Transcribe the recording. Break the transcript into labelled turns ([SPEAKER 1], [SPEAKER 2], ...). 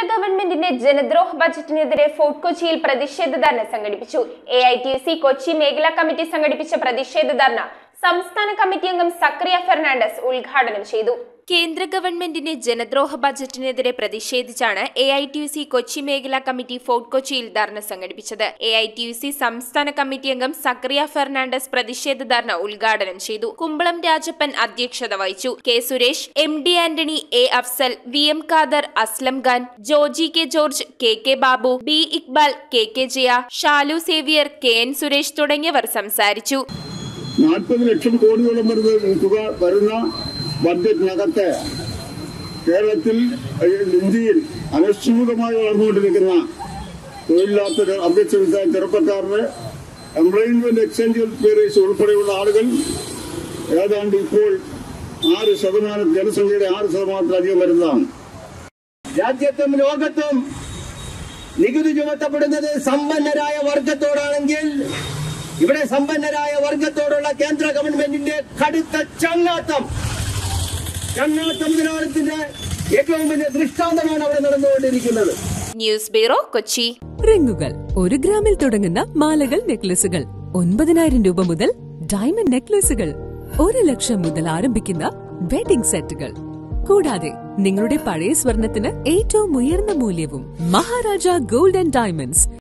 [SPEAKER 1] ഗവൺമെന്റിന്റെ ജനദ്രോഹ ബജറ്റിനെതിരെ ഫോർട്ട് കൊച്ചിയിൽ പ്രതിഷേധ ധർണ സംഘടിപ്പിച്ചു A I T C Kochi മേഖലാ കമ്മിറ്റി സംഘടിപ്പിച്ച പ്രതിഷേധ ധർണ സംസ്ഥാന കമ്മിറ്റി അംഗം സക്രിയ ഫെർണാണ്ടസ് ഉദ്ഘാടനം ചെയ്തു കേന്ദ്ര ഗവൺമെന്റിന്റെ ജനദ്രോഹ ബജറ്റിനെതിരെ പ്രതിഷേധിച്ചാണ് A I T U C Kochi മേഖലാ കമ്മിറ്റി ഫോർട്ട് കൊച്ചിയിൽ ധർണ സംഘടിപ്പിച്ചത് A I T U C സംസ്ഥാന കമ്മിറ്റി അംഗം സക്രിയ ഫെർണാണ്ടസ് പ്രതിഷേധ ധർണ ഉദ്ഘാടനം ചെയ്തു കുമ്പളം രാജപ്പൻ അധ്യക്ഷത വഹിച്ചു K Suresh M D Antony A Afsal V M Khader Aslam Khan Joji K George K K Babu B Iqbal K K Jaya Shalu Xavier K N Suresh തുടങ്ങിയവർ സംസാരിച്ചു
[SPEAKER 2] നാൽപ്പത് ലക്ഷം കോടിയോളം വരുന്ന തുക വരുന്ന ബഡ്ജറ്റിനകത്ത് കേരളത്തിൽ അല്ലെങ്കിൽ ഇന്ത്യയിൽ അനശ്വതമായി വളർന്നുകൊണ്ടിരിക്കുന്ന തൊഴിലില്ലാത്ത അഭ്യർത്ഥിച്ച ചെറുപ്പക്കാരുടെ എംപ്ലോയ്മെന്റ് എക്സ്ചേഞ്ച് പേരേഴ്സ് ഉൾപ്പെടെയുള്ള ആളുകൾ ഏതാണ്ട് ഇപ്പോൾ ആറ് ശതമാനം ജനസംഖ്യയുടെ ആറ് ശതമാനത്തിലധികം വരുന്നതാണ്
[SPEAKER 3] രാജ്യത്തും ലോകത്തും നികുതി ചുമത്തപ്പെടുന്നത് സമ്പന്നരായ വർഗത്തോടാണെങ്കിൽ ഇവിടെ സമ്പന്നരായ വർഗത്തോടുള്ള കേന്ദ്ര ഗവൺമെന്റിന്റെ കടുത്ത ചങ്ങാത്തം ചങ്ങാത്തം നിലവാരത്തിന്റെ ഏറ്റവും വലിയ ദൃഷ്ടാന്തമാണ് അവിടെ നടന്നുകൊണ്ടിരിക്കുന്നത്
[SPEAKER 1] ന്യൂസ് ബ്യൂറോ കൊച്ചി
[SPEAKER 4] റിങ്ങുകൾ ഒരു ഗ്രാമിൽ തുടങ്ങുന്ന മാലകൾ നെക്ലസുകൾ ഒൻപതിനായിരം രൂപ മുതൽ ഡയമണ്ട് നെക്ലസുകൾ ഒരു ലക്ഷം മുതൽ ആരംഭിക്കുന്ന വെഡിംഗ് സെറ്റുകൾ കൂടാതെ നിങ്ങളുടെ പഴയ സ്വർണത്തിന് ഏറ്റവും ഉയർന്ന മൂല്യവും മഹാരാജ ഗോൾഡ് ആൻഡ് ഡയമണ്ട്സ്